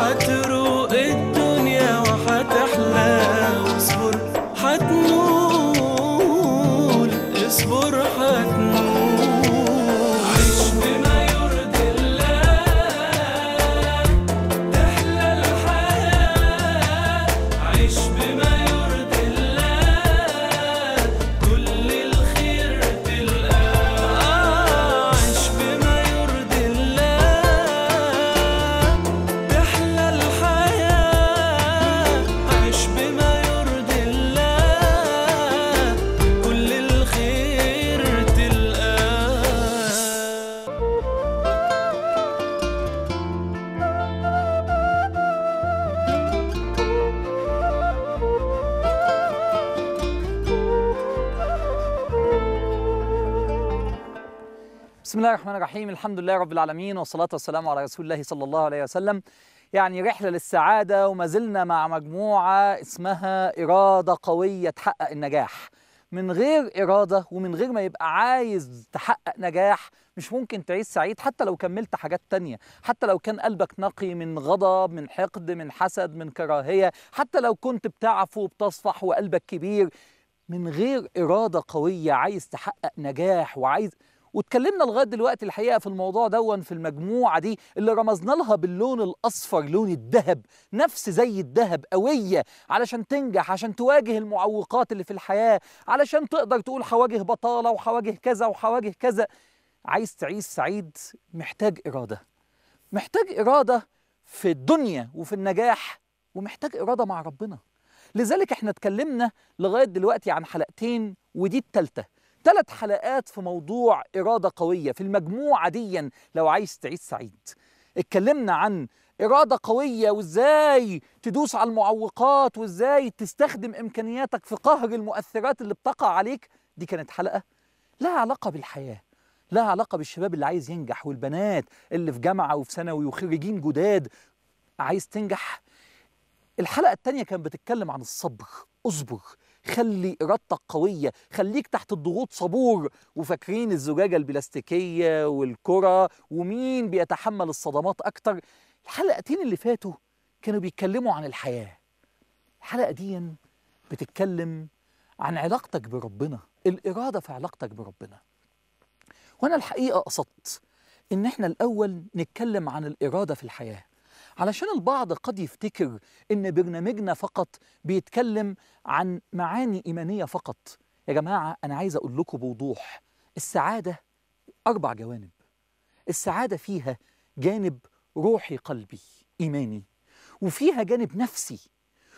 حتروق الدنيا وحتحلى واصبر حتنول اصبر حتنول عيش بما يرضي الله تحلى الحياة عيش بما يرضي الله كل الخير تلقاه عيش بما يرضي الله تحلى الحياة عيش بما يرضي الله كل الخير تلقاه بسم الله الرحمن الرحيم الحمد لله رب العالمين والصلاة والسلام على رسول الله صلى الله عليه وسلم يعني رحلة للسعادة وما زلنا مع مجموعة اسمها إرادة قوية تحقق النجاح من غير إرادة ومن غير ما يبقى عايز تحقق نجاح مش ممكن تعيش سعيد حتى لو كملت حاجات تانية حتى لو كان قلبك نقي من غضب من حقد من حسد من كراهية حتى لو كنت بتعفو وبتصفح وقلبك كبير من غير إرادة قوية عايز تحقق نجاح وعايز واتكلمنا لغايه دلوقتي الحقيقه في الموضوع دون في المجموعه دي اللي رمزنا لها باللون الاصفر لون الذهب نفس زي الذهب قويه علشان تنجح عشان تواجه المعوقات اللي في الحياه علشان تقدر تقول هواجه بطاله وهواجه كذا وهواجه كذا عايز تعيش سعيد محتاج اراده محتاج اراده في الدنيا وفي النجاح ومحتاج اراده مع ربنا لذلك احنا اتكلمنا لغايه دلوقتي عن حلقتين ودي التالتة ثلاث حلقات في موضوع إرادة قوية في المجموعة دي لو عايز تعيش سعيد اتكلمنا عن إرادة قوية وإزاي تدوس على المعوقات وإزاي تستخدم إمكانياتك في قهر المؤثرات اللي بتقع عليك دي كانت حلقة لها علاقة بالحياة لها علاقة بالشباب اللي عايز ينجح والبنات اللي في جامعة وفي ثانوي وخريجين جداد عايز تنجح الحلقة التانية كانت بتتكلم عن الصبر اصبر خلي إرادتك قوية خليك تحت الضغوط صبور وفاكرين الزجاجة البلاستيكية والكرة ومين بيتحمل الصدمات أكتر الحلقتين اللي فاتوا كانوا بيتكلموا عن الحياة الحلقة دي بتتكلم عن علاقتك بربنا الإرادة في علاقتك بربنا وأنا الحقيقة قصدت إن إحنا الأول نتكلم عن الإرادة في الحياة علشان البعض قد يفتكر إن برنامجنا فقط بيتكلم عن معاني إيمانية فقط يا جماعة أنا عايز أقول لكم بوضوح السعادة أربع جوانب السعادة فيها جانب روحي قلبي إيماني وفيها جانب نفسي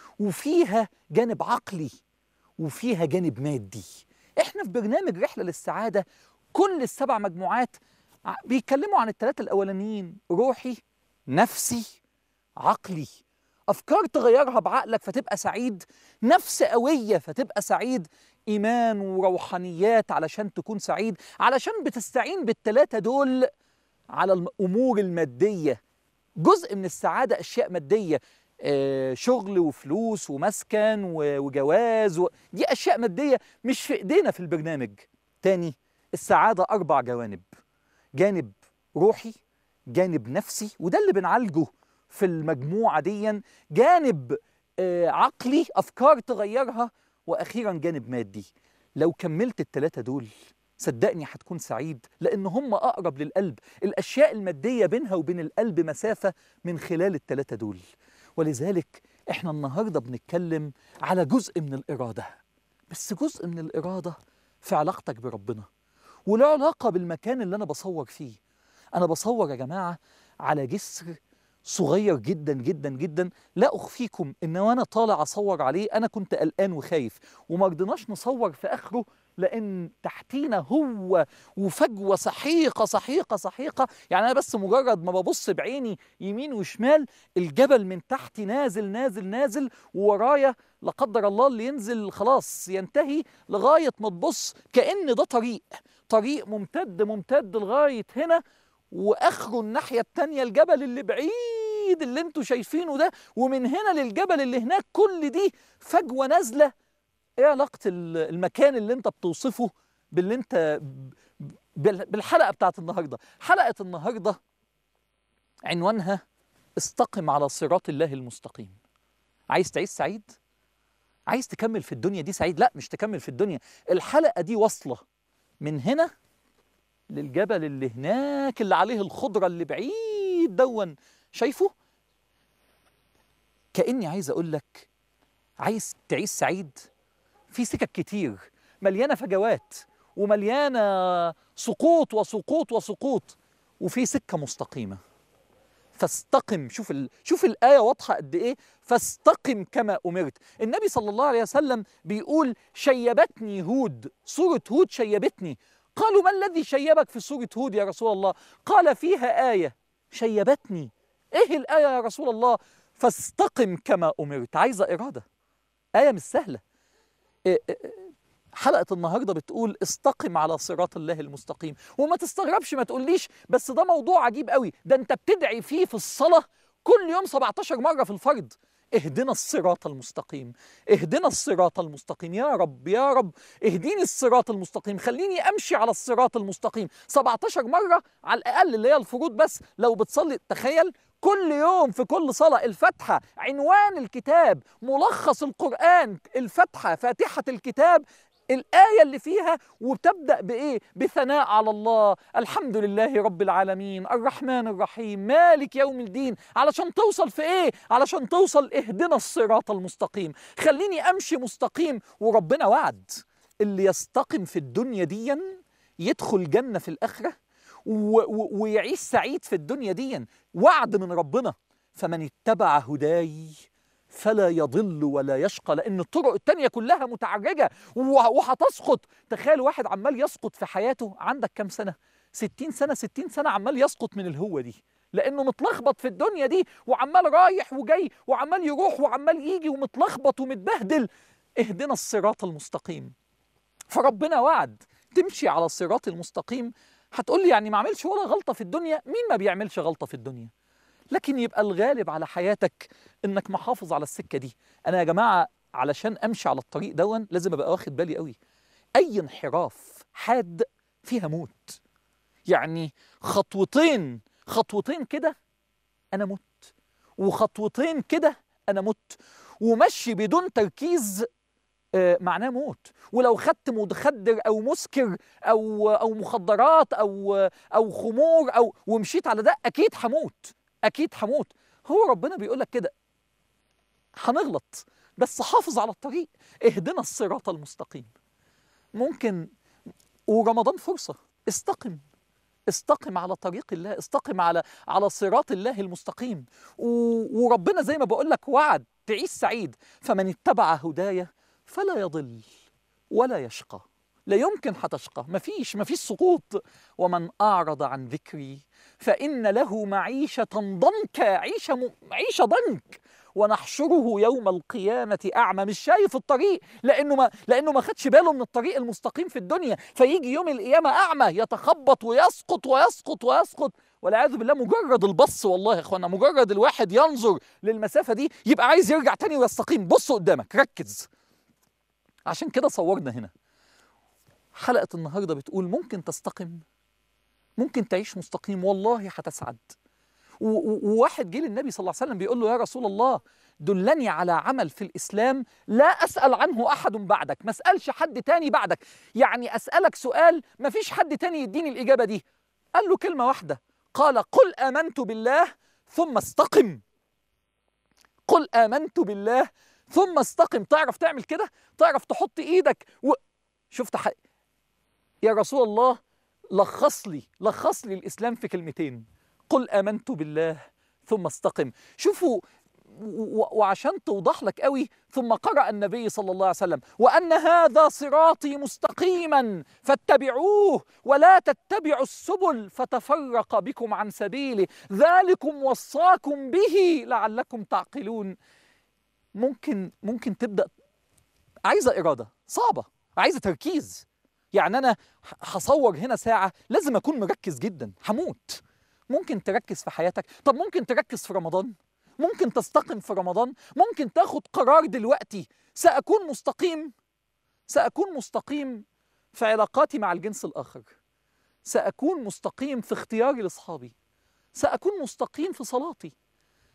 وفيها جانب عقلي وفيها جانب مادي احنا في برنامج رحلة للسعادة كل السبع مجموعات ع- بيتكلموا عن الثلاثة الأولانيين روحي نفسي عقلي أفكار تغيرها بعقلك فتبقى سعيد نفس قوية فتبقى سعيد إيمان وروحانيات علشان تكون سعيد علشان بتستعين بالثلاثة دول على الأمور المادية جزء من السعادة أشياء مادية آه، شغل وفلوس ومسكن و- وجواز و... دي أشياء مادية مش في إيدينا في البرنامج تاني السعادة أربع جوانب جانب روحي جانب نفسي وده اللي بنعالجه في المجموعة دي جانب آه، عقلي أفكار تغيرها وأخيرا جانب مادي لو كملت التلاتة دول صدقني هتكون سعيد لأن هم أقرب للقلب الأشياء المادية بينها وبين القلب مسافة من خلال التلاتة دول ولذلك احنا النهاردة بنتكلم على جزء من الإرادة بس جزء من الإرادة في علاقتك بربنا وله علاقة بالمكان اللي أنا بصور فيه أنا بصور يا جماعة على جسر صغير جدا جدا جدا لا أخفيكم إن وأنا طالع أصور عليه أنا كنت قلقان وخايف وما رضيناش نصور في آخره لأن تحتينا هو وفجوة سحيقة سحيقة سحيقة يعني أنا بس مجرد ما ببص بعيني يمين وشمال الجبل من تحتي نازل نازل نازل وورايا لا قدر الله اللي ينزل خلاص ينتهي لغاية ما تبص كأن ده طريق طريق ممتد ممتد لغاية هنا واخره الناحيه التانيه الجبل اللي بعيد اللي انتوا شايفينه ده ومن هنا للجبل اللي هناك كل دي فجوه نازله ايه علاقه ال- المكان اللي انت بتوصفه باللي انت بال- بالحلقه بتاعت النهارده حلقه النهارده عنوانها استقم على صراط الله المستقيم عايز تعيش سعيد عايز تكمل في الدنيا دي سعيد لا مش تكمل في الدنيا الحلقة دي واصلة من هنا للجبل اللي هناك اللي عليه الخضرة اللي بعيد دون شايفه كأني عايز أقول لك عايز تعيش سعيد في سكك كتير مليانة فجوات ومليانة سقوط وسقوط وسقوط وفي سكة مستقيمة فاستقم شوف ال... شوف الآية واضحة قد إيه فاستقم كما أمرت النبي صلى الله عليه وسلم بيقول شيبتني هود سورة هود شيبتني قالوا ما الذي شيبك في سورة هود يا رسول الله قال فيها آية شيبتني إيه الآية يا رسول الله فاستقم كما أمرت عايزة إرادة آية مش سهلة إيه إيه حلقة النهاردة بتقول استقم على صراط الله المستقيم وما تستغربش ما تقوليش بس ده موضوع عجيب قوي ده انت بتدعي فيه في الصلاة كل يوم 17 مرة في الفرض اهدنا الصراط المستقيم اهدنا الصراط المستقيم يا رب يا رب اهديني الصراط المستقيم خليني امشي على الصراط المستقيم 17 مرة على الاقل اللي هي الفروض بس لو بتصلي تخيل كل يوم في كل صلاة الفاتحة عنوان الكتاب ملخص القرآن الفاتحة فاتحة الكتاب الآية اللي فيها وبتبدأ بإيه؟ بثناء على الله الحمد لله رب العالمين الرحمن الرحيم مالك يوم الدين علشان توصل في إيه؟ علشان توصل اهدنا الصراط المستقيم خليني أمشي مستقيم وربنا وعد اللي يستقم في الدنيا ديا يدخل جنة في الآخرة و- و- ويعيش سعيد في الدنيا ديا وعد من ربنا فمن اتبع هداي فلا يضل ولا يشقى لان الطرق التانية كلها متعرجة و- وهتسقط تخيل واحد عمال يسقط في حياته عندك كام سنة 60 سنة 60 سنة عمال يسقط من الهوة دي لانه متلخبط في الدنيا دي وعمال رايح وجاي وعمال يروح وعمال يجي ومتلخبط ومتبهدل اهدنا الصراط المستقيم فربنا وعد تمشي على الصراط المستقيم هتقول لي يعني ما عملش ولا غلطة في الدنيا مين ما بيعملش غلطة في الدنيا لكن يبقى الغالب على حياتك انك محافظ على السكة دي انا يا جماعة علشان امشي على الطريق دون لازم ابقى واخد بالي قوي اي انحراف حاد فيها موت يعني خطوتين خطوتين كده انا مت وخطوتين كده انا مت ومشي بدون تركيز آه، معناه موت ولو خدت مخدر او مسكر او او مخدرات او او خمور او ومشيت على ده اكيد هموت اكيد هموت هو ربنا بيقول لك كده هنغلط بس حافظ على الطريق اهدنا الصراط المستقيم ممكن ورمضان فرصة استقم استقم على طريق الله استقم على على صراط الله المستقيم و- وربنا زي ما بقول لك وعد تعيش سعيد فمن اتبع هدايا فلا يضل ولا يشقى لا يمكن هتشقى مفيش مفيش سقوط ومن أعرض عن ذكري فإن له معيشة ضنكا عيشة م... عيشة ضنك ونحشره يوم القيامة أعمى مش شايف الطريق لأنه ما لأنه ما خدش باله من الطريق المستقيم في الدنيا فيجي يوم القيامة أعمى يتخبط ويسقط ويسقط ويسقط والعياذ بالله مجرد البص والله يا اخوانا مجرد الواحد ينظر للمسافة دي يبقى عايز يرجع تاني ويستقيم بص قدامك ركز عشان كده صورنا هنا حلقة النهاردة بتقول ممكن تستقم ممكن تعيش مستقيم والله هتسعد و- و- وواحد جه للنبي صلى الله عليه وسلم بيقول له يا رسول الله دلني على عمل في الإسلام لا أسأل عنه أحد بعدك ما أسألش حد تاني بعدك يعني أسألك سؤال ما فيش حد تاني يديني الإجابة دي قال له كلمة واحدة قال قل آمنت بالله ثم استقم قل آمنت بالله ثم استقم تعرف تعمل كده تعرف تحط إيدك و... شفت ح... يا رسول الله لخص لي لخص لي الإسلام في كلمتين قل آمنت بالله ثم استقم شوفوا و- و- وعشان توضح لك قوي ثم قرأ النبي صلى الله عليه وسلم وأن هذا صراطي مستقيما فاتبعوه ولا تتبعوا السبل فتفرق بكم عن سبيله ذلكم وصاكم به لعلكم تعقلون ممكن ممكن تبدأ عايزة إرادة صعبة عايزة تركيز يعني أنا ه- هصور هنا ساعة لازم أكون مركز جدا هموت ممكن تركز في حياتك طب ممكن تركز في رمضان ممكن تستقم في رمضان ممكن تاخد قرار دلوقتي سأكون مستقيم سأكون مستقيم في علاقاتي مع الجنس الآخر سأكون مستقيم في اختياري لأصحابي سأكون مستقيم في صلاتي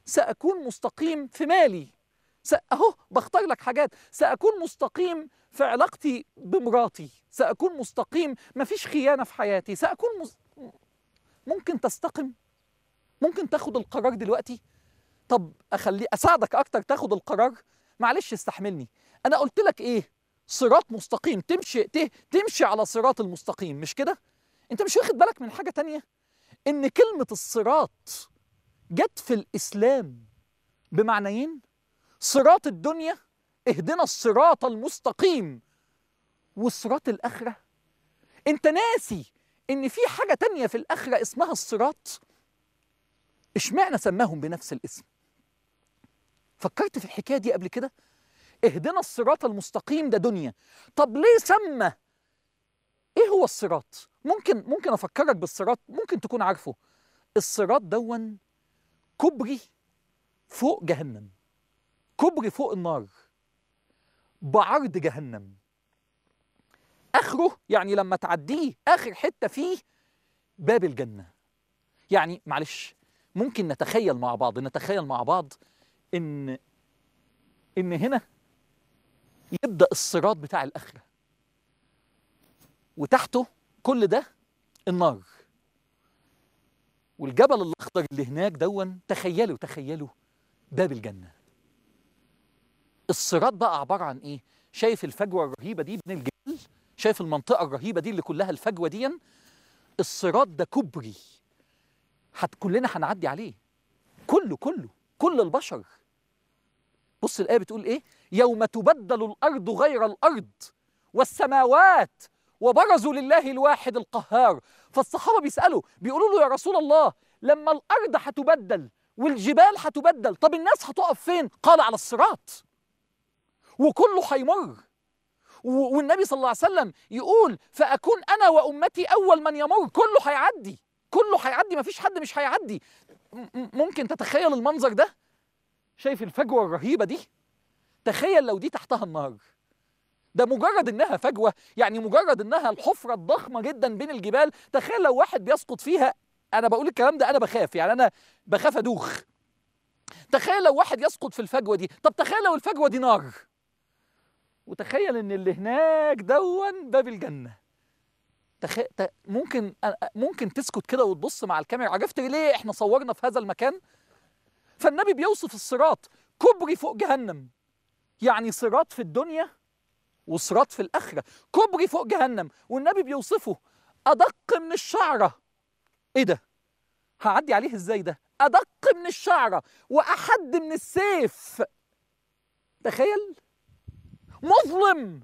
ساكون مستقيم في مالي س... اهو بختار لك حاجات ساكون مستقيم في علاقتي بمراتي ساكون مستقيم مفيش خيانه في حياتي ساكون مس... ممكن تستقم ممكن تاخد القرار دلوقتي طب اخلي اساعدك اكتر تاخد القرار معلش استحملني انا قلت لك ايه صراط مستقيم تمشي ت... تمشي على صراط المستقيم مش كده انت مش واخد بالك من حاجه تانية ان كلمه الصراط جت في الاسلام بمعنيين صراط الدنيا اهدنا الصراط المستقيم والصراط الاخره انت ناسي ان في حاجه تانية في الاخره اسمها الصراط اشمعنى سماهم بنفس الاسم فكرت في الحكايه دي قبل كده اهدنا الصراط المستقيم ده دنيا طب ليه سمى ايه هو الصراط ممكن ممكن افكرك بالصراط ممكن تكون عارفه الصراط دون كوبري فوق جهنم كوبري فوق النار بعرض جهنم اخره يعني لما تعديه اخر حته فيه باب الجنه يعني معلش ممكن نتخيل مع بعض نتخيل مع بعض ان ان هنا يبدا الصراط بتاع الاخره وتحته كل ده النار والجبل الاخضر اللي هناك دون تخيلوا تخيلوا باب الجنه الصراط بقى عباره عن ايه شايف الفجوه الرهيبه دي بين الجبال شايف المنطقه الرهيبه دي اللي كلها الفجوه دي الصراط ده كوبري حت كلنا هنعدي عليه كله كله كل البشر بص الآية بتقول إيه يوم تبدل الأرض غير الأرض والسماوات وبرزوا لله الواحد القهار فالصحابة بيسألوا بيقولوا له يا رسول الله لما الأرض هتبدل والجبال هتبدل طب الناس هتقف فين قال على الصراط وكله هيمر و- والنبي صلى الله عليه وسلم يقول فأكون أنا وأمتي أول من يمر كله هيعدي كله هيعدي مفيش حد مش هيعدي م- م- ممكن تتخيل المنظر ده شايف الفجوة الرهيبة دي تخيل لو دي تحتها النار ده مجرد انها فجوة يعني مجرد انها الحفرة الضخمة جدا بين الجبال تخيل لو واحد بيسقط فيها انا بقول الكلام ده انا بخاف يعني انا بخاف ادوخ تخيل لو واحد يسقط في الفجوة دي طب تخيل لو الفجوة دي نار وتخيل ان اللي هناك دون باب الجنة تخ... ت... ممكن أ- ممكن تسكت كده وتبص مع الكاميرا عرفت ليه احنا صورنا في هذا المكان فالنبي بيوصف الصراط كبري فوق جهنم يعني صراط في الدنيا وصراط في الآخرة كبري فوق جهنم والنبي بيوصفه أدق من الشعرة إيه ده؟ هعدي عليه إزاي ده؟ أدق من الشعرة وأحد من السيف تخيل مظلم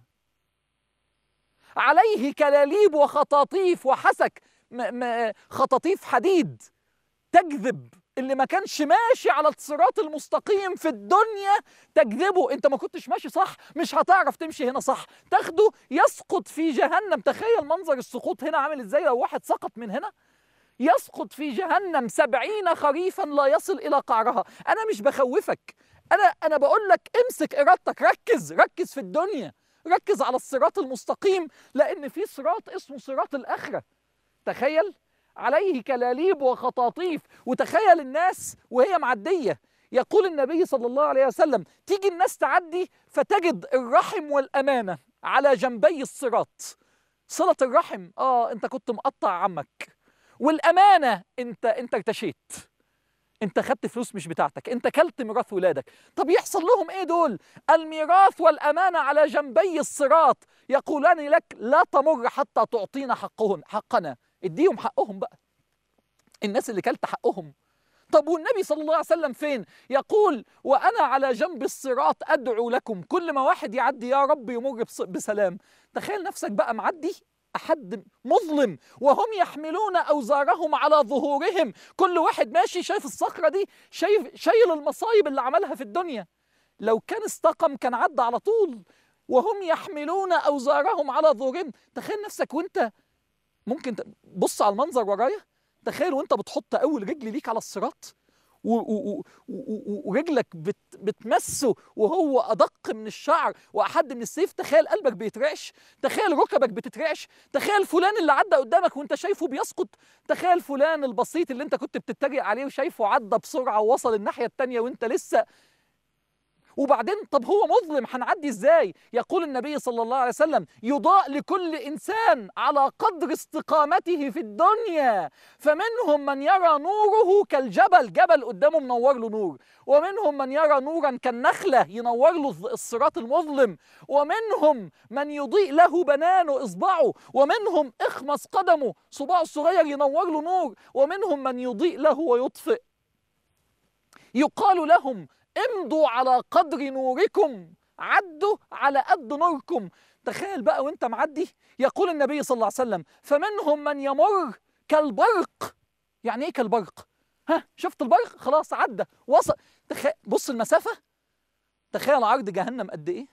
عليه كلاليب وخطاطيف وحسك م- م- خطاطيف حديد تجذب اللي ما كانش ماشي على الصراط المستقيم في الدنيا تجذبه انت ما كنتش ماشي صح مش هتعرف تمشي هنا صح تاخده يسقط في جهنم تخيل منظر السقوط هنا عامل ازاي لو واحد سقط من هنا يسقط في جهنم سبعين خريفا لا يصل إلى قعرها أنا مش بخوفك أنا أنا بقول لك امسك إرادتك ركز ركز في الدنيا ركز على الصراط المستقيم لأن في صراط اسمه صراط الآخرة تخيل عليه كلاليب وخطاطيف وتخيل الناس وهي معدية يقول النبي صلى الله عليه وسلم تيجي الناس تعدي فتجد الرحم والأمانة على جنبي الصراط صلة الرحم اه انت كنت مقطع عمك والأمانة انت انت ارتشيت انت خدت فلوس مش بتاعتك انت كلت ميراث ولادك طب يحصل لهم ايه دول الميراث والأمانة على جنبي الصراط يقولان لك لا تمر حتى تعطينا حقهم حقنا اديهم حقهم بقى الناس اللي كلت حقهم طب والنبي صلى الله عليه وسلم فين يقول وانا على جنب الصراط ادعو لكم كل ما واحد يعدي يا رب يمر بص- بسلام تخيل نفسك بقى معدي احد مظلم وهم يحملون اوزارهم على ظهورهم كل واحد ماشي شايف الصخره دي شايف شايل المصايب اللي عملها في الدنيا لو كان استقم كان عدى على طول وهم يحملون اوزارهم على ظهورهم تخيل نفسك وانت ممكن ت- بص على المنظر ورايا تخيل وانت بتحط اول رجل ليك على الصراط و- و- و- و- ورجلك بت بتمسه وهو ادق من الشعر واحد من السيف تخيل قلبك بيترعش تخيل ركبك بتترعش تخيل فلان اللي عدى قدامك وانت شايفه بيسقط تخيل فلان البسيط اللي انت كنت بتتريق عليه وشايفه عدى بسرعه ووصل الناحيه التانيه وانت لسه وبعدين طب هو مظلم هنعدي ازاي يقول النبي صلى الله عليه وسلم يضاء لكل انسان على قدر استقامته في الدنيا فمنهم من يرى نوره كالجبل جبل قدامه منور له نور ومنهم من يرى نورا كالنخله ينور له الصراط المظلم ومنهم من يضيء له بنانه اصبعه ومنهم اخمص قدمه صباعه الصغير ينور له نور ومنهم من يضيء له ويطفئ يقال لهم امضوا على قدر نوركم عدوا على قد نوركم تخيل بقى وانت معدي يقول النبي صلى الله عليه وسلم فمنهم من يمر كالبرق يعني ايه كالبرق ها شفت البرق خلاص عدى وصل تخيل بص المسافة تخيل عرض جهنم قد ايه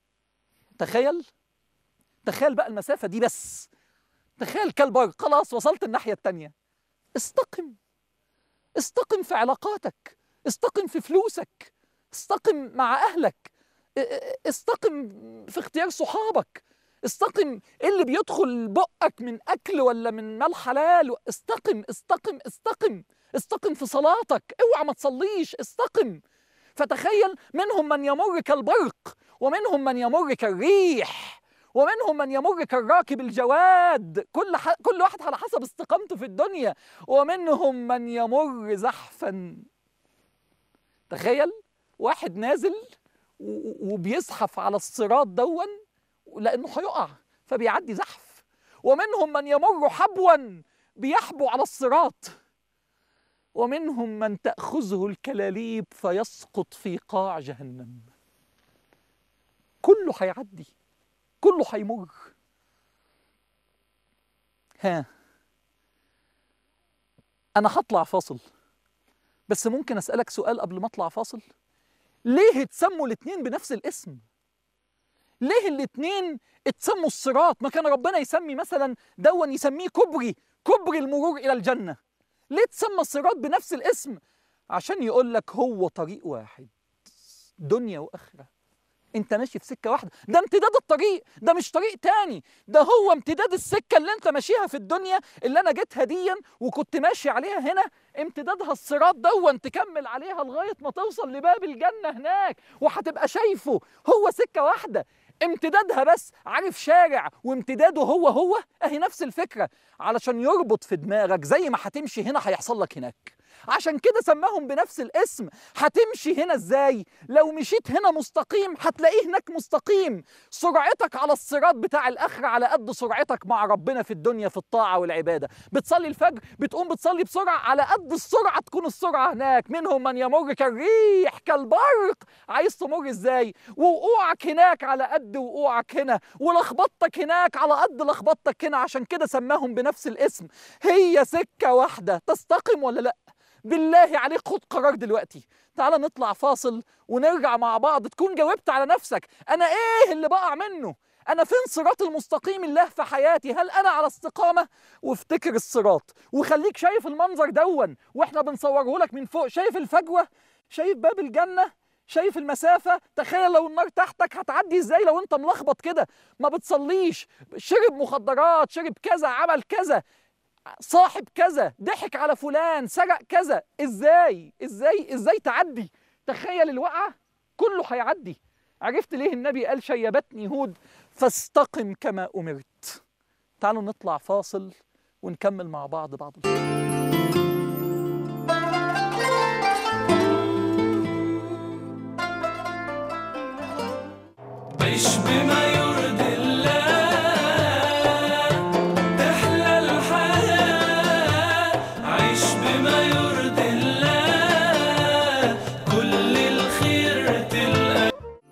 تخيل تخيل بقى المسافة دي بس تخيل كالبرق خلاص وصلت الناحية التانية استقم استقم في علاقاتك استقم في فلوسك استقم مع اهلك ا- ا- استقم في اختيار صحابك استقم ايه اللي بيدخل بقك من اكل ولا من مال حلال استقم استقم استقم استقم في صلاتك اوعى ما تصليش استقم فتخيل منهم من يمر كالبرق ومنهم من يمر كالريح ومنهم من يمر كالراكب الجواد كل ح... كل واحد على حسب استقامته في الدنيا ومنهم من يمر زحفا تخيل واحد نازل و- وبيزحف على الصراط دون لانه هيقع فبيعدي زحف ومنهم من يمر حبوا بيحبو على الصراط ومنهم من تاخذه الكلاليب فيسقط في قاع جهنم كله هيعدي كله هيمر ها انا هطلع فاصل بس ممكن اسالك سؤال قبل ما اطلع فاصل ليه اتسموا الاتنين بنفس الاسم ليه الاتنين اتسموا الصراط ما كان ربنا يسمي مثلا دون يسميه كبري كبري المرور الى الجنه ليه اتسمى الصراط بنفس الاسم عشان يقول لك هو طريق واحد دنيا واخره انت ماشي في سكه واحده ده امتداد الطريق ده مش طريق تاني ده هو امتداد السكه اللي انت ماشيها في الدنيا اللي انا جيتها ديا وكنت ماشي عليها هنا امتدادها الصراط دون تكمل عليها لغايه ما توصل لباب الجنه هناك وهتبقى شايفه هو سكه واحده امتدادها بس عارف شارع وامتداده هو هو اهي نفس الفكره علشان يربط في دماغك زي ما هتمشي هنا هيحصل لك هناك عشان كده سماهم بنفس الاسم هتمشي هنا ازاي لو مشيت هنا مستقيم هتلاقيه هناك مستقيم سرعتك على الصراط بتاع الاخره على قد سرعتك مع ربنا في الدنيا في الطاعه والعباده بتصلي الفجر بتقوم بتصلي بسرعه على قد السرعه تكون السرعه هناك منهم من يمر كالريح كالبرق عايز تمر ازاي ووقوعك هناك على قد وقوعك هنا ولخبطتك هناك على قد لخبطتك هنا عشان كده سماهم بنفس الاسم هي سكه واحده تستقم ولا لا بالله عليك خد قرار دلوقتي تعال نطلع فاصل ونرجع مع بعض تكون جاوبت على نفسك انا ايه اللي بقع منه انا فين صراط المستقيم الله في حياتي هل انا على استقامه وافتكر الصراط وخليك شايف المنظر دون واحنا بنصوره لك من فوق شايف الفجوه شايف باب الجنه شايف المسافة تخيل لو النار تحتك هتعدي ازاي لو انت ملخبط كده ما بتصليش شرب مخدرات شرب كذا عمل كذا صاحب كذا ضحك على فلان سرق كذا ازاي ازاي ازاي تعدي تخيل الوقعه كله هيعدي عرفت ليه النبي قال شيبتني هود فاستقم كما امرت تعالوا نطلع فاصل ونكمل مع بعض بعض الفاصل عيش بما يرضي الله تحلى الحياة عيش بما يرضي الله كل الخير تلقى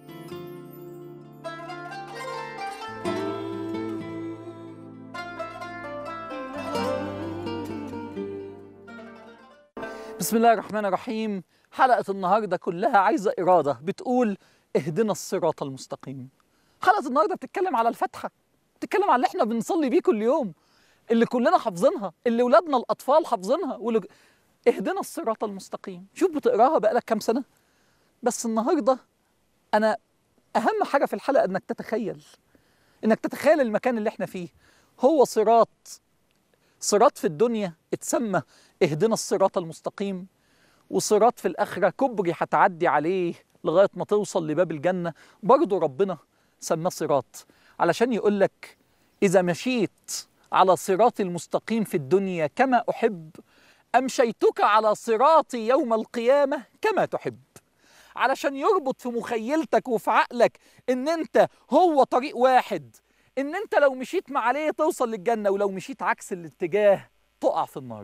بسم الله الرحمن الرحيم حلقة النهاردة كلها عايزة إرادة بتقول اهدنا الصراط المستقيم حلقة النهاردة بتتكلم على الفاتحة بتتكلم على اللي احنا بنصلي بيه كل يوم اللي كلنا حافظينها اللي ولادنا الأطفال حافظينها واللي اهدنا الصراط المستقيم شوف بتقراها بقالك كام سنة بس النهاردة أنا أهم حاجة في الحلقة إنك تتخيل إنك تتخيل المكان اللي إحنا فيه هو صراط صراط في الدنيا اتسمى اهدنا الصراط المستقيم وصراط في الآخرة كبري هتعدي عليه لغاية ما توصل لباب الجنة برضه ربنا سماه صراط علشان يقول لك إذا مشيت على صراط المستقيم في الدنيا كما أحب أمشيتك على صراطي يوم القيامة كما تحب علشان يربط في مخيلتك وفي عقلك ان انت هو طريق واحد ان انت لو مشيت مع عليه توصل للجنة ولو مشيت عكس الاتجاه تقع في النار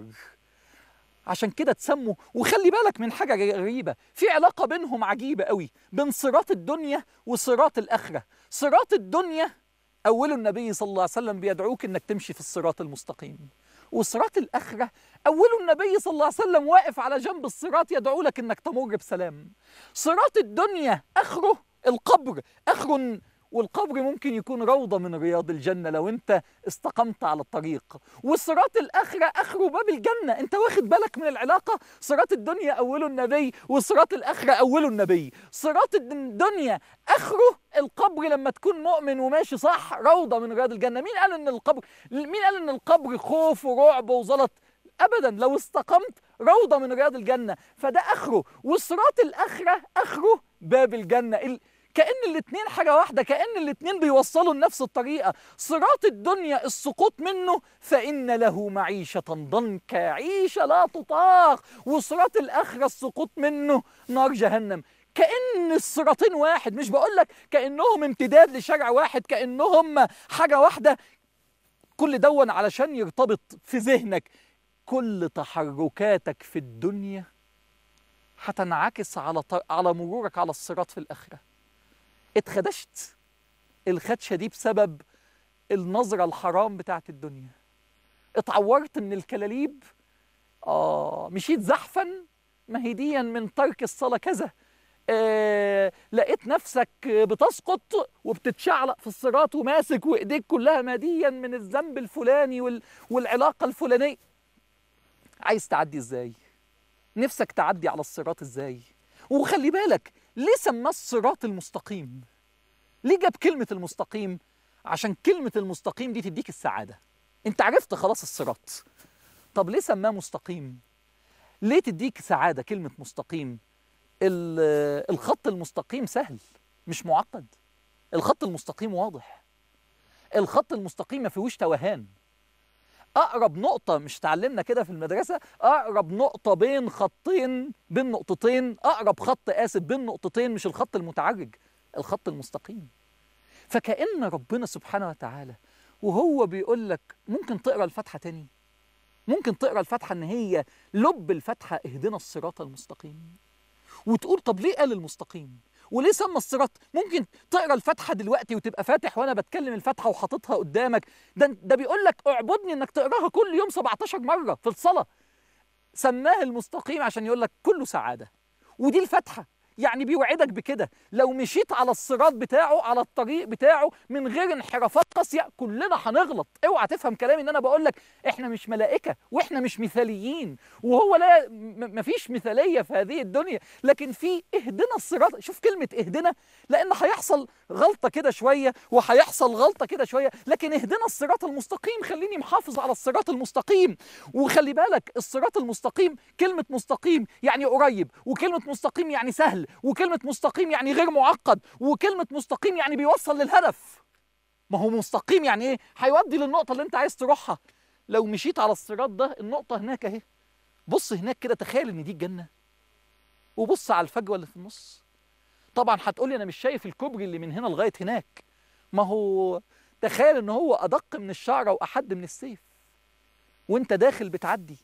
عشان كده تسموا وخلي بالك من حاجة غريبة في علاقة بينهم عجيبة قوي بين صراط الدنيا وصراط الآخرة صراط الدنيا أول النبي صلى الله عليه وسلم بيدعوك إنك تمشي في الصراط المستقيم وصراط الآخرة أول النبي صلى الله عليه وسلم واقف على جنب الصراط يدعو لك إنك تمر بسلام صراط الدنيا آخره القبر آخره والقبر ممكن يكون روضة من رياض الجنة لو أنت استقمت على الطريق والصراط الآخرة آخره باب الجنة أنت واخد بالك من العلاقة صراط الدنيا أوله النبي وصراط الآخرة أوله النبي صراط الدنيا آخره القبر لما تكون مؤمن وماشي صح روضة من رياض الجنة مين قال إن القبر مين قال إن القبر خوف ورعب وزلط ابدا لو استقمت روضه من رياض الجنه فده اخره والصراط الاخره اخره باب الجنه ال... كأن الاتنين حاجة واحدة كأن الاتنين بيوصلوا لنفس الطريقة صراط الدنيا السقوط منه فإن له معيشة ضنكا عيشة لا تطاق وصراط الآخرة السقوط منه نار جهنم كأن الصراطين واحد مش بقول لك كأنهم امتداد لشرع واحد كأنهم حاجة واحدة كل دون علشان يرتبط في ذهنك كل تحركاتك في الدنيا هتنعكس على ط... على مرورك على الصراط في الآخرة اتخدشت الخدشة دي بسبب النظرة الحرام بتاعت الدنيا اتعورت من الكلاليب آه مشيت زحفا مهديا من ترك الصلاة كذا آه لقيت نفسك بتسقط وبتتشعلق في الصراط وماسك وايديك كلها ماديا من الذنب الفلاني وال... والعلاقة الفلانية عايز تعدي ازاي نفسك تعدي على الصراط ازاي وخلي بالك ليه سماه الصراط المستقيم ليه جاب كلمة المستقيم عشان كلمة المستقيم دي تديك السعادة انت عرفت خلاص الصراط طب ليه سماه مستقيم ليه تديك سعادة كلمة مستقيم الخط المستقيم سهل مش معقد الخط المستقيم واضح الخط المستقيم ما فيهوش توهان اقرب نقطه مش اتعلمنا كده في المدرسه اقرب نقطه بين خطين بين نقطتين اقرب خط اسف بين نقطتين مش الخط المتعرج الخط المستقيم فكأن ربنا سبحانه وتعالى وهو بيقول لك ممكن تقرا الفاتحه تاني ممكن تقرا الفاتحه ان هي لب الفاتحه اهدنا الصراط المستقيم وتقول طب ليه قال المستقيم وليه سمى الصراط ممكن تقرا الفاتحه دلوقتي وتبقى فاتح وانا بتكلم الفاتحه وحاططها قدامك ده ده بيقول لك اعبدني انك تقراها كل يوم 17 مره في الصلاه سماه المستقيم عشان يقول لك كله سعاده ودي الفاتحه يعني بيوعدك بكده لو مشيت على الصراط بتاعه على الطريق بتاعه من غير انحرافات قاسيه كلنا هنغلط اوعى تفهم كلامي ان انا بقول لك احنا مش ملائكه واحنا مش مثاليين وهو لا م- مفيش مثاليه في هذه الدنيا لكن في اهدنا الصراط شوف كلمه اهدنا لان هيحصل غلطه كده شويه وهيحصل غلطه كده شويه لكن اهدنا الصراط المستقيم خليني محافظ على الصراط المستقيم وخلي بالك الصراط المستقيم كلمه مستقيم يعني قريب وكلمه مستقيم يعني سهل وكلمه مستقيم يعني غير معقد وكلمه مستقيم يعني بيوصل للهدف ما هو مستقيم يعني ايه هيودي للنقطه اللي انت عايز تروحها لو مشيت على الصراط ده النقطه هناك اهي بص هناك كده تخيل ان دي الجنه وبص على الفجوه اللي في النص طبعا هتقولي انا مش شايف الكوبري اللي من هنا لغايه هناك ما هو تخيل ان هو ادق من الشعره واحد من السيف وانت داخل بتعدي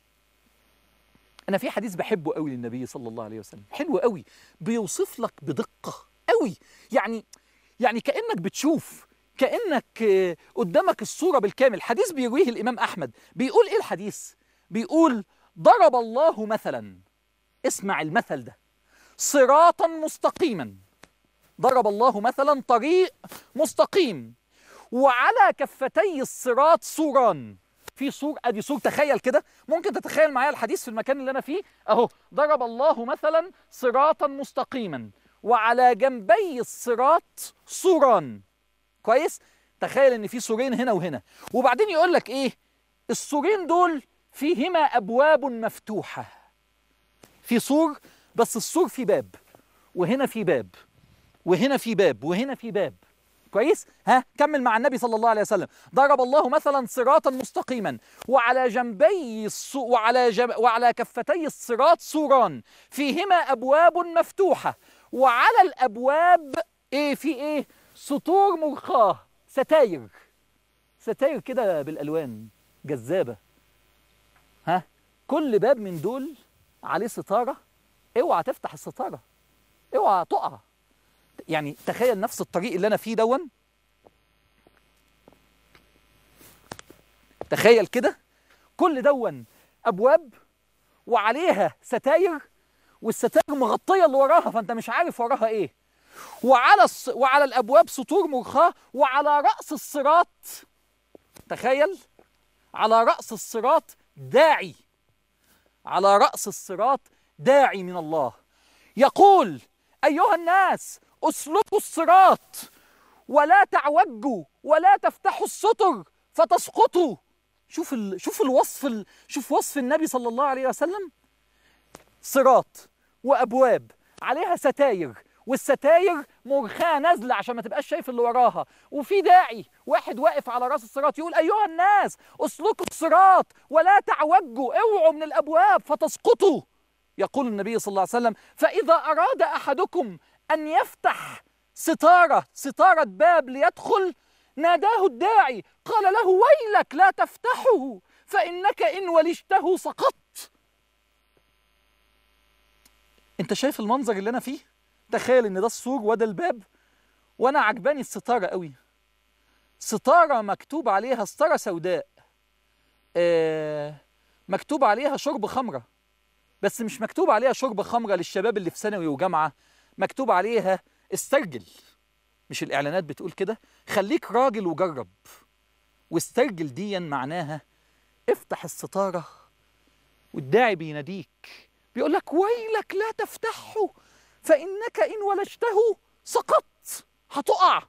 انا في حديث بحبه قوي للنبي صلى الله عليه وسلم حلو قوي بيوصف لك بدقه قوي يعني يعني كانك بتشوف كانك آه، قدامك الصوره بالكامل حديث بيرويه الامام احمد بيقول ايه الحديث بيقول ضرب الله مثلا اسمع المثل ده صراطا مستقيما ضرب الله مثلا طريق مستقيم وعلى كفتي الصراط سوران في سور ادي سور تخيل كده ممكن تتخيل معايا الحديث في المكان اللي انا فيه اهو ضرب الله مثلا صراطا مستقيما وعلى جنبي الصراط سوران كويس تخيل ان في سورين هنا وهنا وبعدين يقول لك ايه السورين دول فيهما ابواب مفتوحه في سور بس السور في باب وهنا في باب وهنا في باب وهنا في باب كويس ها كمل مع النبي صلى الله عليه وسلم ضرب الله مثلا صراطا مستقيما وعلى جنبي الص... وعلى جم... وعلى كفتي الصراط سوران فيهما ابواب مفتوحه وعلى الابواب ايه في ايه سطور مرخاه ستاير ستاير كده بالالوان جذابه ها كل باب من دول عليه ستاره اوعى تفتح الستاره اوعى تقع يعني تخيل نفس الطريق اللي انا فيه دون تخيل كده كل دون ابواب وعليها ستاير والستاير مغطيه اللي وراها فانت مش عارف وراها ايه وعلى الص... وعلى الابواب سطور مرخاه وعلى راس الصراط تخيل على راس الصراط داعي على راس الصراط داعي من الله يقول ايها الناس اسلكوا الصراط ولا تعوجوا ولا تفتحوا السطر فتسقطوا شوف ال... شوف الوصف ال... شوف وصف النبي صلى الله عليه وسلم صراط وابواب عليها ستاير والستاير مرخاه نازله عشان ما تبقاش شايف اللي وراها وفي داعي واحد واقف على راس الصراط يقول ايها الناس اسلكوا الصراط ولا تعوجوا اوعوا من الابواب فتسقطوا يقول النبي صلى الله عليه وسلم فاذا اراد احدكم ان يفتح ستاره ستاره باب ليدخل ناداه الداعي قال له ويلك لا تفتحه فانك ان ولجته سقطت انت شايف المنظر اللي انا فيه تخيل ان ده السور وده الباب وانا عجباني الستاره قوي ستاره مكتوب عليها ستاره سوداء آه مكتوب عليها شرب خمره بس مش مكتوب عليها شرب خمره للشباب اللي في ثانوي وجامعه مكتوب عليها استرجل مش الاعلانات بتقول كده خليك راجل وجرب واسترجل ديا معناها افتح الستاره والداعي بيناديك بيقول لك ويلك لا تفتحه فانك ان ولجته سقطت هتقع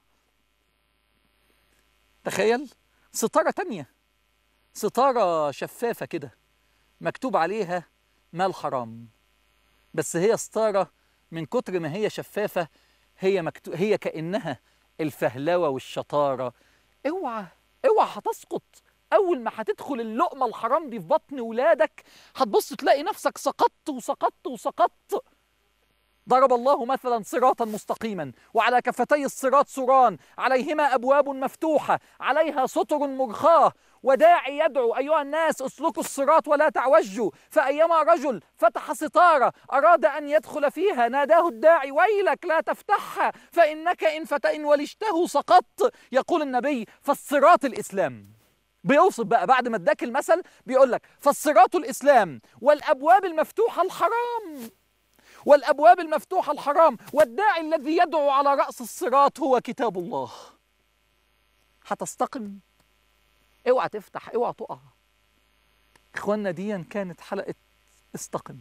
تخيل ستاره تانية ستاره شفافه كده مكتوب عليها مال حرام بس هي ستاره من كتر ما هي شفافه هي مكتو... هي كانها الفهلوه والشطاره اوعى اوعى هتسقط اول ما هتدخل اللقمه الحرام دي في بطن ولادك هتبص تلاقي نفسك سقطت وسقطت وسقطت ضرب الله مثلا صراطا مستقيما وعلى كفتي الصراط سران عليهما ابواب مفتوحه عليها سطر مرخاه وداعي يدعو ايها الناس اسلكوا الصراط ولا تعوجوا فايما رجل فتح ستاره اراد ان يدخل فيها ناداه الداعي ويلك لا تفتحها فانك ان فت ان ولجته سقطت يقول النبي فالصراط الاسلام بيوصف بقى بعد ما اداك المثل بيقول لك فالصراط الاسلام والابواب المفتوحه الحرام والابواب المفتوحه الحرام والداعي الذي يدعو على راس الصراط هو كتاب الله هتستقم اوعى تفتح اوعى تقع اخواننا دي كانت حلقه استقم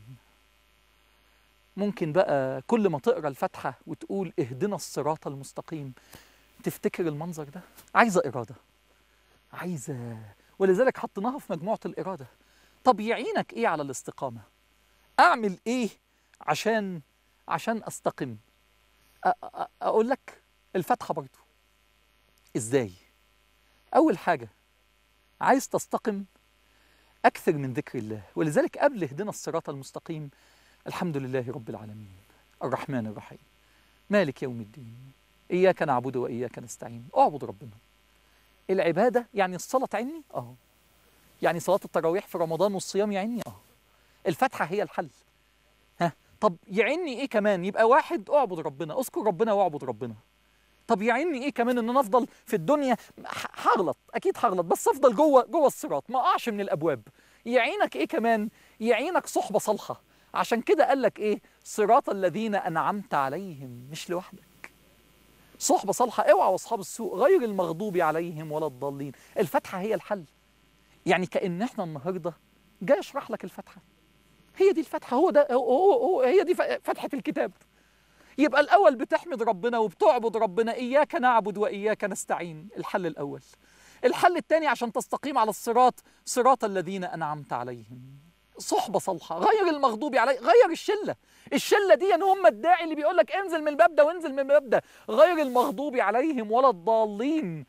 ممكن بقى كل ما تقرا الفاتحه وتقول اهدنا الصراط المستقيم تفتكر المنظر ده عايزه اراده عايزه ولذلك حطيناها في مجموعه الاراده طب يعينك ايه على الاستقامه اعمل ايه عشان عشان استقم أ- أ- اقول لك الفاتحه برضو ازاي اول حاجه عايز تستقم اكثر من ذكر الله ولذلك قبل اهدنا الصراط المستقيم الحمد لله رب العالمين الرحمن الرحيم مالك يوم الدين اياك نعبد واياك نستعين اعبد ربنا العباده يعني الصلاه تعيني اه يعني صلاه التراويح في رمضان والصيام يعيني اه الفاتحه هي الحل ها طب يعيني ايه كمان يبقى واحد اعبد ربنا اذكر ربنا واعبد ربنا طب يعيني ايه كمان ان انا افضل في الدنيا ح- هغلط اكيد هغلط بس افضل جوه جوه الصراط ما اقعش من الابواب يعينك ايه كمان يعينك صحبه صالحه عشان كده قال لك ايه صراط الذين انعمت عليهم مش لوحدك صحبه صالحه اوعى واصحاب السوء غير المغضوب عليهم ولا الضالين الفاتحه هي الحل يعني كأن احنا النهارده جاي اشرح لك الفاتحه هي دي الفاتحه هو ده هو, هو, هو هي دي ف- فتحه الكتاب يبقى الاول بتحمد ربنا وبتعبد ربنا اياك نعبد واياك نستعين الحل الاول الحل الثاني عشان تستقيم على الصراط صراط الذين انعمت عليهم صحبه صالحه غير المغضوب عليه غير الشله الشله دي ان هم الداعي اللي بيقول لك انزل من الباب ده وانزل من الباب ده غير المغضوب عليهم ولا الضالين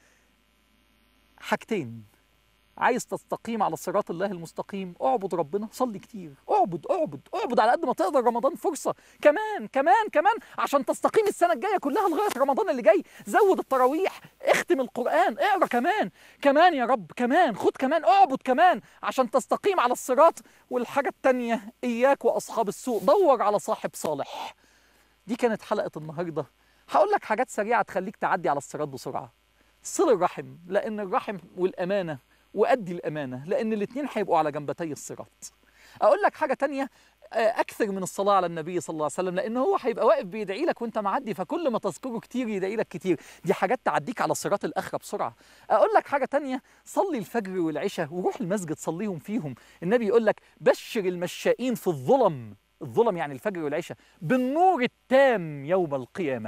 حاجتين عايز تستقيم على صراط الله المستقيم اعبد ربنا صلي كتير اعبد اعبد اعبد على قد ما تقدر رمضان فرصه كمان كمان كمان عشان تستقيم السنه الجايه كلها لغايه رمضان اللي جاي زود التراويح اختم القران اقرا كمان كمان يا رب كمان خد كمان اعبد كمان عشان تستقيم على الصراط والحاجه التانيه اياك واصحاب السوء دور على صاحب صالح دي كانت حلقه النهارده هقول لك حاجات سريعه تخليك تعدي على الصراط بسرعه صل الرحم لان الرحم والامانه وادي الامانه لان الاثنين هيبقوا على جنبتي الصراط اقول لك حاجه تانية آه، اكثر من الصلاه على النبي صلى الله عليه وسلم لان هو هيبقى واقف بيدعي لك وانت معدي فكل ما تذكره كتير يدعي لك كتير دي حاجات تعديك على صراط الاخره بسرعه اقول لك حاجه تانية صلي الفجر والعشاء وروح المسجد صليهم فيهم النبي يقول لك بشر المشائين في الظلم الظلم يعني الفجر والعشاء بالنور التام يوم القيامه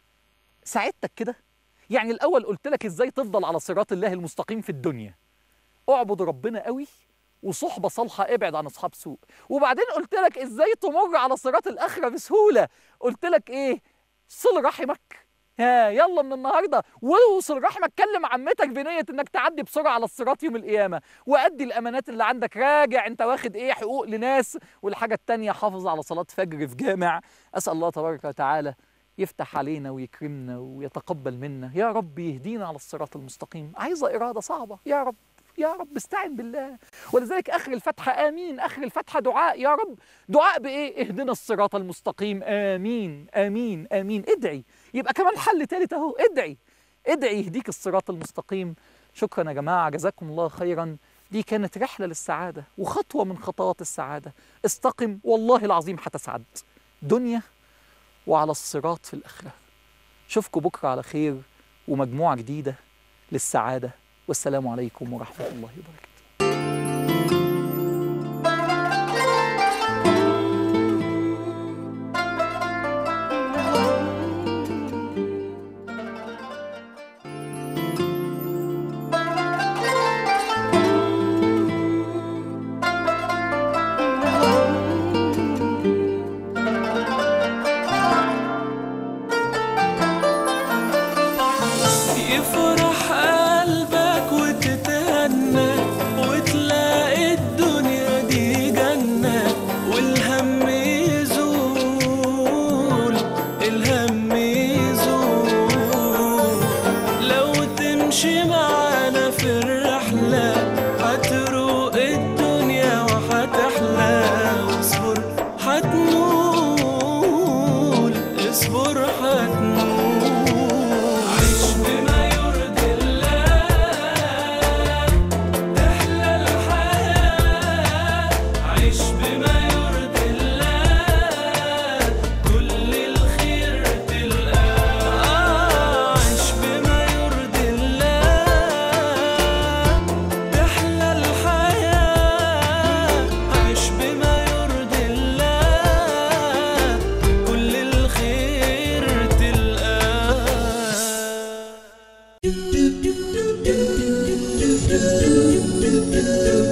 ساعدتك كده يعني الاول قلت لك ازاي تفضل على صراط الله المستقيم في الدنيا اعبد ربنا قوي وصحبه صالحه ابعد عن اصحاب سوء وبعدين قلت لك ازاي تمر على صراط الاخره بسهوله قلت لك ايه صل رحمك ها يلا من النهارده ووصل رحمك كلم عمتك بنيه انك تعدي بسرعه على الصراط يوم القيامه وادي الامانات اللي عندك راجع انت واخد ايه حقوق لناس والحاجه التانيه حافظ على صلاه فجر في جامع اسال الله تبارك وتعالى يفتح علينا ويكرمنا ويتقبل منا يا رب يهدينا على الصراط المستقيم عايزه اراده صعبه يا رب يا رب استعن بالله ولذلك اخر الفتحه امين اخر الفتحه دعاء يا رب دعاء بايه اهدنا الصراط المستقيم امين امين امين ادعي يبقى كمان حل تالت اهو ادعي ادعي يهديك الصراط المستقيم شكرا يا جماعه جزاكم الله خيرا دي كانت رحله للسعاده وخطوه من خطوات السعاده استقم والله العظيم هتسعد دنيا وعلى الصراط في الاخره اشوفكم بكره على خير ومجموعه جديده للسعاده والسلام عليكم ورحمه الله وبركاته يفرح قلبك وتتهنى وتلاقي الدنيا دي جنة والهم يزول الهم يزول لو تمشي معانا في الرحلة هتروق الدنيا وهتحلى واصبر هتنول اصبر هتنول عيش بما يرضي الله تحلى الحياة عيش بما يرضي الله كل الخير تلقاه عيش بما يرضي الله تحلى الحياة عيش بما يرضي الله كل الخير تلقاه